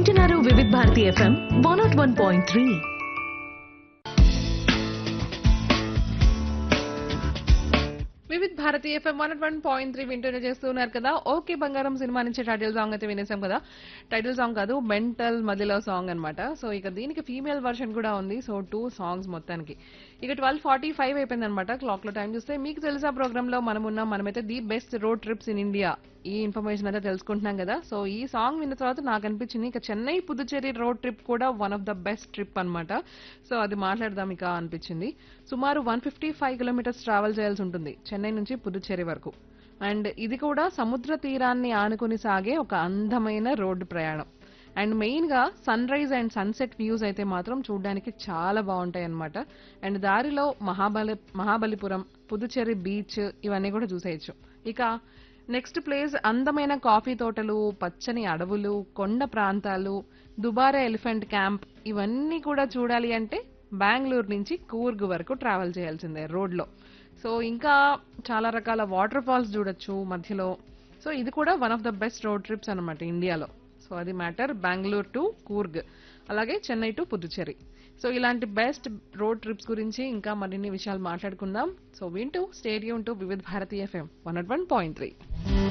వింటున్నారు Vividh Bharati FM one nought one point three Vividh Bharati FM one one point three వింటూనే చేస్తున్నారు కదా ఓకే బంగారం సినిమా నుంచి టైటిల్ సాంగ్ అయితే వినేసాం కదా టైటిల్ సాంగ్ కాదు మెంటల్ మదిలో సాంగ్ అన్నమాట సో ఇక దీనికి ఫీమేల్ వర్షన్ కూడా ఉంది సో టూ సాంగ్స్ మొత్తానికి ఇక ట్వెల్వ్ ఫార్టీ ఫైవ్ అయిపోయింది అనమాట క్లాక్ లో టైం చూస్తే మీకు తెలుసా ప్రోగ్రామ్ లో మనం ఉన్నాం మనమైతే the best road trips in India ఈ ఇన్ఫర్మేషన్ అయితే తెలుసుకుంటున్నాం కదా సో ఈ సాంగ్ విన్న తర్వాత నాకు అనిపించింది ఇక చెన్నై పుదుచ్చేరి రోడ్ ట్రిప్ కూడా one of the best trip అన్నమాట సో అది మాట్లాడదాం ఇక అనిపించింది సుమారు one fifty five kilometres travel చేయాల్సి ఉంటుంది చెన్నై నుంచి పుదుచ్చేరి వరకు అండ్ ఇది కూడా సముద్ర తీరాన్ని ఆనుకుని సాగే ఒక అందమైన రోడ్డు ప్రయాణం అండ్ మెయిన్ గా sunrise and sunset views అయితే మాత్రం చూడడానికి చాలా బాగుంటాయి అన్నమాట అండ్ దారిలో మహాబలి మహాబలిపురం పుదుచ్చేరి బీచ్ ఇవన్నీ కూడా చూసేయచ్చు ఇక నెక్స్ట్ ప్లేస్ అందమైన కాఫీ తోటలు పచ్చని అడవులు కొండ ప్రాంతాలు దుబారా ఎలిఫెంట్ క్యాంప్ ఇవన్నీ కూడా చూడాలి అంటే బెంగళూరు నుంచి కూర్గ్ వరకు ట్రావెల్ చేయాల్సిందే రోడ్లో సో ఇంకా చాలా రకాల వాటర్ ఫాల్స్ చూడొచ్చు మధ్యలో సో ఇది కూడా one of the best road trips అనమాట ఇండియాలో సో అది మ్యాటర్ బెంగళూరు టు కూర్గ్ అలాగే చెన్నై టు పుదుచ్చేరి సో ఇలాంటి బెస్ట్ రోడ్ ట్రిప్స్ గురించి ఇంకా మరిన్ని విషయాలు మాట్లాడుకుందాం సో వింటూ stay tuned to Vividh Bharati FM one one point three